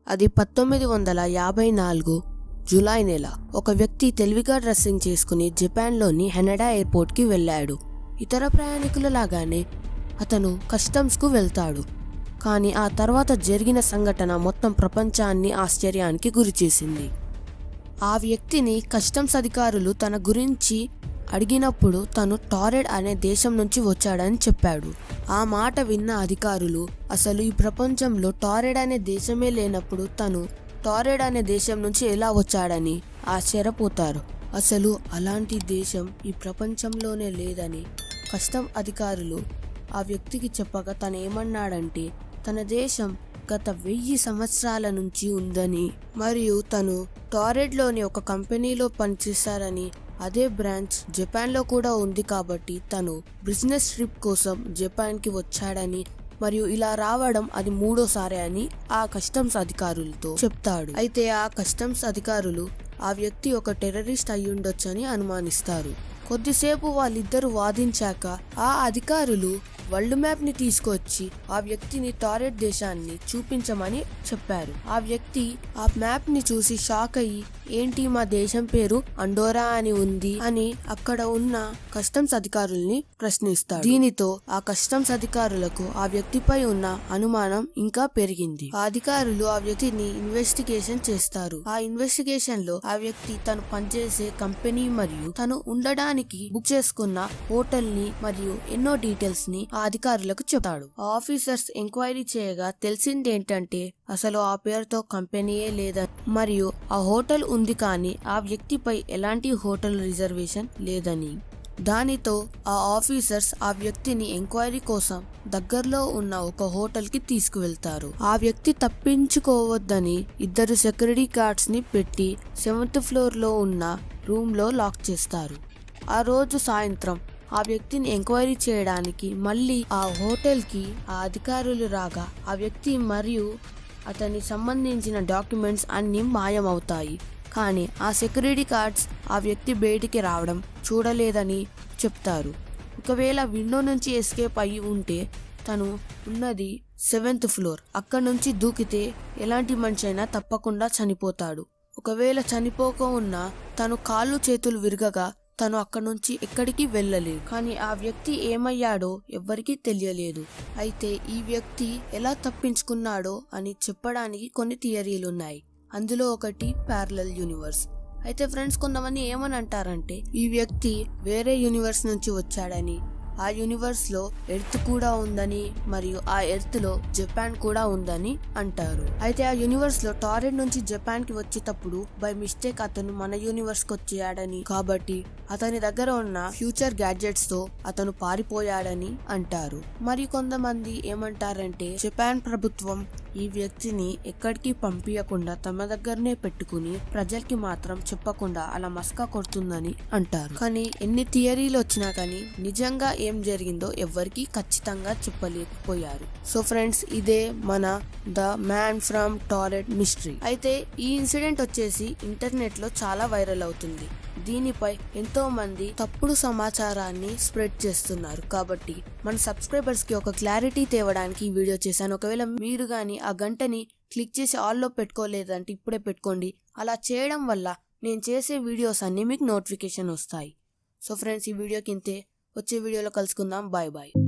అది పంతొమ్మిది వందల యాభై నాలుగు జూలై నెల ఒక వ్యక్తి తెలివిగా డ్రెస్సింగ్ చేసుకుని జపాన్లోని హెనడా ఎయిర్పోర్ట్కి వెళ్ళాడు ఇతర ప్రయాణికుల లాగానే అతను కస్టమ్స్కు వెళ్తాడు కానీ ఆ తర్వాత జరిగిన సంఘటన మొత్తం ప్రపంచాన్ని ఆశ్చర్యానికి గురిచేసింది ఆ వ్యక్తిని కస్టమ్స్ అధికారులు తన గురించి అడిగినప్పుడు తను టారెడ్ అనే దేశం నుంచి వచ్చాడని చెప్పాడు ఆ మాట విన్న అధికారులు అసలు ఈ ప్రపంచంలో టారెడ్ అనే దేశమే లేనప్పుడు తను టారెడ్ అనే దేశం నుంచి ఎలా వచ్చాడని ఆశ్చర్యపోతారు అసలు అలాంటి దేశం ఈ ప్రపంచంలోనే లేదని కస్టమ్ అధికారులు ఆ వ్యక్తికి చెప్పగా తను ఏమన్నాడంటే తన దేశం గత వెయ్యి సంవత్సరాల నుంచి ఉందని మరియు తను టారెడ్లోని ఒక కంపెనీలో పనిచేశారని అదే బ్రాంచ్ జపాన్లో కూడా ఉంది కాబట్టి తను బిజినెస్ ట్రిప్ కోసం జపాన్కి వచ్చాడని మరియు ఇలా రావడం అది మూడోసారి అని ఆ కస్టమ్స్ అధికారులతో చెప్తాడు అయితే ఆ కస్టమ్స్ అధికారులు ఆ వ్యక్తి ఒక టెర్రరిస్ట్ అయ్యుండొచ్చని అనుమానిస్తారు కొద్దిసేపు వాళ్ళిద్దరూ వాదించాక ఆ అధికారులు వరల్డ్ మ్యాప్ ని తీసుకొచ్చి ఆ వ్యక్తిని టారెట్ దేశాన్ని చూపించమని చెప్పారు ఆ వ్యక్తి ఆ మ్యాప్ ని చూసి షాక్ అయ్యి ఏంటి మా దేశం పేరు అండోరా అని ఉంది అని అక్కడ ఉన్న కస్టమ్స్ అధికారుల్ని ప్రశ్నిస్తాడు దీనితో ఆ కస్టమ్స్ అధికారులకు ఆ వ్యక్తిపై ఉన్న అనుమానం ఇంకా పెరిగింది ఆ అధికారులు ఆ వ్యక్తిని ఇన్వెస్టిగేషన్ చేస్తారు ఆ ఇన్వెస్టిగేషన్ లో ఆ వ్యక్తి తను పనిచేసే కంపెనీ మరియు తను ఉండడానికి బుక్ చేసుకున్న హోటల్ ని మరియు ఎన్నో డీటెయిల్స్ ని ఆ అధికారులకు చెప్తాడు ఆ ఆఫీసర్స్ ఎంక్వైరీ చేయగా తెలిసింది ఏంటంటే అసలు ఆ పేరుతో కంపెనీయే లేదని మరియు ఆ హోటల్ ఉంది కానీ ఆ వ్యక్తిపై ఎలాంటి హోటల్ రిజర్వేషన్ లేదని దానితో ఆ ఆఫీసర్స్ ఆ వ్యక్తిని ఎంక్వైరీ కోసం దగ్గరలో ఉన్న ఒక హోటల్ కి తీసుకువెళ్తారు ఆ వ్యక్తి తప్పించుకోవద్దని ఇద్దరు సెక్యూరిటీ గార్డ్స్ ని పెట్టి సెవెంత్ ఫ్లోర్ లో ఉన్న రూమ్ లో లాక్ చేస్తారు ఆ రోజు సాయంత్రం ఆ వ్యక్తిని ఎంక్వైరీ చేయడానికి మళ్ళీ ఆ హోటల్ కి ఆ అధికారులు రాగా ఆ వ్యక్తి మరియు అతని సంబంధించిన డాక్యుమెంట్స్ అన్ని మాయమవుతాయి కానీ ఆ సెక్యూరిటీ గార్డ్స్ ఆ వ్యక్తి బయటికి రావడం చూడలేదని చెప్తారు ఒకవేళ విండో నుంచి ఎస్కేప్ అయ్యి ఉంటే తను ఉన్నది సెవెంత్ ఫ్లోర్ అక్కడ నుంచి దూకితే ఎలాంటి మనిషి అయినా తప్పకుండా చనిపోతాడు ఒకవేళ చనిపోక ఉన్నా తను కాళ్ళు చేతులు విరగగా తను అక్కడ నుంచి ఎక్కడికి వెళ్ళలేదు కానీ ఆ వ్యక్తి ఏమయ్యాడో ఎవ్వరికీ తెలియలేదు అయితే ఈ వ్యక్తి ఎలా తప్పించుకున్నాడో అని చెప్పడానికి కొన్ని థియరీలున్నాయి అందులో ఒకటి ప్యారలల్ యూనివర్స్ అయితే ఫ్రెండ్స్ కొంతమంది ఏమని అంటారంటే ఈ వ్యక్తి వేరే యూనివర్స్ నుంచి వచ్చాడని ఆ యూనివర్స్ లో ఎర్త్ కూడా ఉందని మరియు ఆ ఎర్త్ లో జపాన్ కూడా ఉందని అంటారు అయితే ఆ యూనివర్స్ లో టారెడ్ నుంచి జపాన్ కి వచ్చేటప్పుడు బై మిస్టేక్ అతను మన యూనివర్స్ కి వచ్చాడని కాబట్టి అతని దగ్గర ఉన్న ఫ్యూచర్ గ్యాడ్జెట్స్ తో అతను పారిపోయాడని అంటారు మరి కొంతమంది ఏమంటారంటే జపాన్ ప్రభుత్వం ఈ వ్యక్తిని ఎక్కడికి పంపించకుండా తమ దగ్గరనే పెట్టుకుని ప్రజలకి మాత్రం చెప్పకుండా అలా మస్కా కొడుతుందని అంటారు కానీ ఎన్ని థియరీలు వచ్చినా కానీ నిజంగా ఏం జరిగిందో ఎవ్వరికి ఖచ్చితంగా చెప్పలేకపోయారు సో ఫ్రెండ్స్ ఇదే మన the man from Taured mystery అయితే ఈ ఇన్సిడెంట్ వచ్చేసి ఇంటర్నెట్ లో చాలా వైరల్ అవుతుంది దీనిపై ఎంతో మంది తప్పుడు సమాచారాన్ని స్ప్రెడ్ చేస్తున్నారు కాబట్టి మన సబ్స్క్రైబర్స్ కి ఒక క్లారిటీ తేవడానికి ఈ వీడియో చేశాను ఒకవేళ మీరు గాని ఆ గంటని క్లిక్ చేసి ఆల్లో పెట్టుకోలేదంటే ఇప్పుడే పెట్టుకోండి అలా చేయడం వల్ల నేను చేసే వీడియోస్ అన్ని మీకు నోటిఫికేషన్ వస్తాయి సో ఫ్రెండ్స్ ఈ వీడియోకి ఇంతే వచ్చే వీడియోలో కలుసుకుందాం బాయ్ బాయ్